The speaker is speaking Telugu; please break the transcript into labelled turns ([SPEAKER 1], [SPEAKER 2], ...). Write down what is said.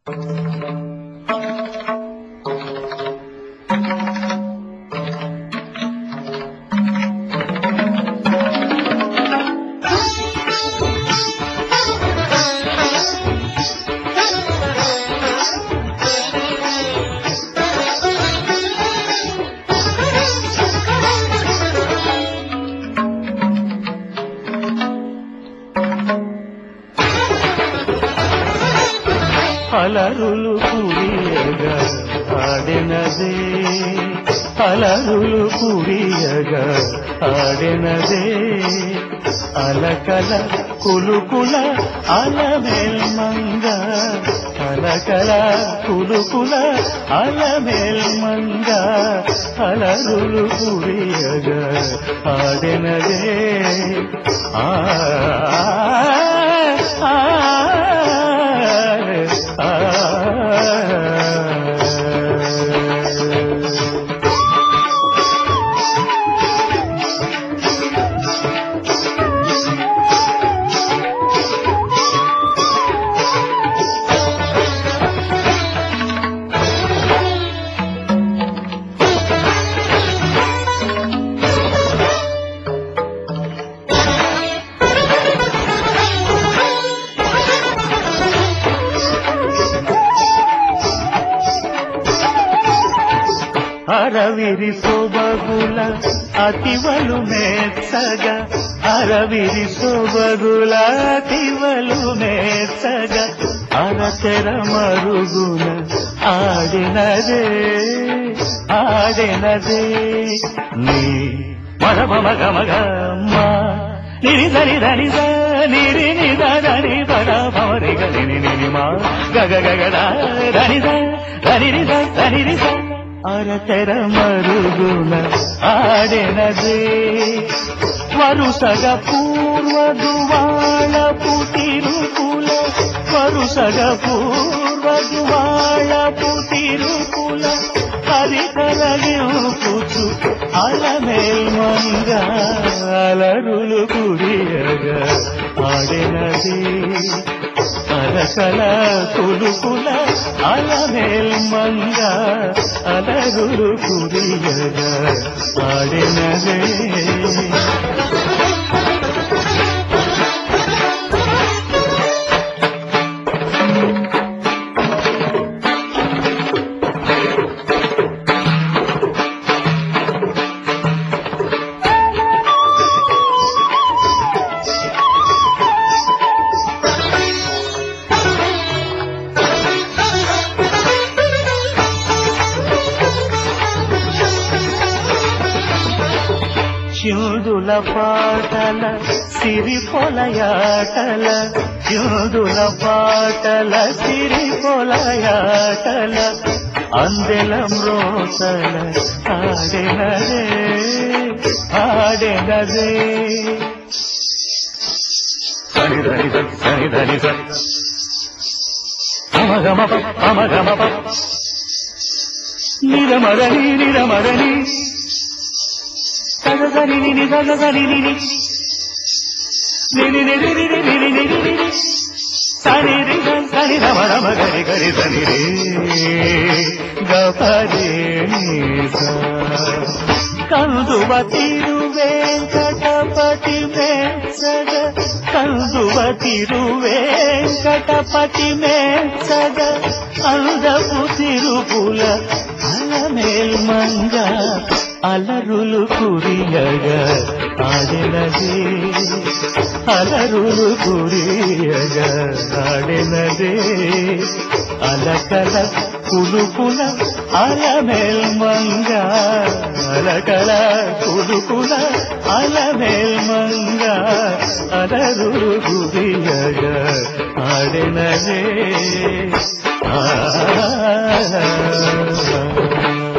[SPEAKER 1] అలరులు కురియగా ఆడినదే అలరులు కురియగా ఆడినదే అలకల కులుకుల అలమేల్మంగ అలకల కులుకుల అలమేల్మంగ అలరులు కురియగా ఆడినదే ఆ ఆ, ఆ, ఆ. అరవిరి సొబగుల అతివలు మెచ్చగ అరవిరి సొబగుల అతివలు మెచ్చగ అరచెర మరుగున ఆడినదే ఆడినదే నీ మగ మగ మగ మా నిరి దని దని ద నిరి నిద దని పద భవరి గని నిని మా గగ గగ ద దని ద దని ని ద దని ని ద అరతెర మరుగున ఆడెనదే వరుసగ పూర్వదువాళపు తిరుకుల వరుసగ పూర్వదువాళపు తిరుకుల హరికరగిపుచు అలమేల్మంగ అలరులు కురియగా ఆడినది అలకల కులుకుల అలమేల్మంగ అలరులు కురియగా ఆడినదే చిందుల పాటల సిరి పొలయాటల చిందుల పాటల సిరి పొలయాటల అందెల మ్రోసల ఆడెనదే ఆడెనదే సని ధని స సని ధని స అమగమ అమగమ నిరమరణి నిరమరణి సగసని నిని సగసని నిని నిని నిని నిని నిని నిని నిని సని రి గ సని రమ రమ గరి గరి సని రే గపరే కందువ తిరు వెంకటపతి మెచ్చగ కందువ తిరు వెంకటపతి మెచ్చగ అందపు తిరుపుల అలమేల్మంగ అలరులు కురియగా ఆడినదే అలరులు కురియగా ఆడినదే అలకల కులుకుల అలమేల్మంగ అలకల కులుకుల అలమేల్మంగ అలరులు కురియగా ఆడినదే ఆ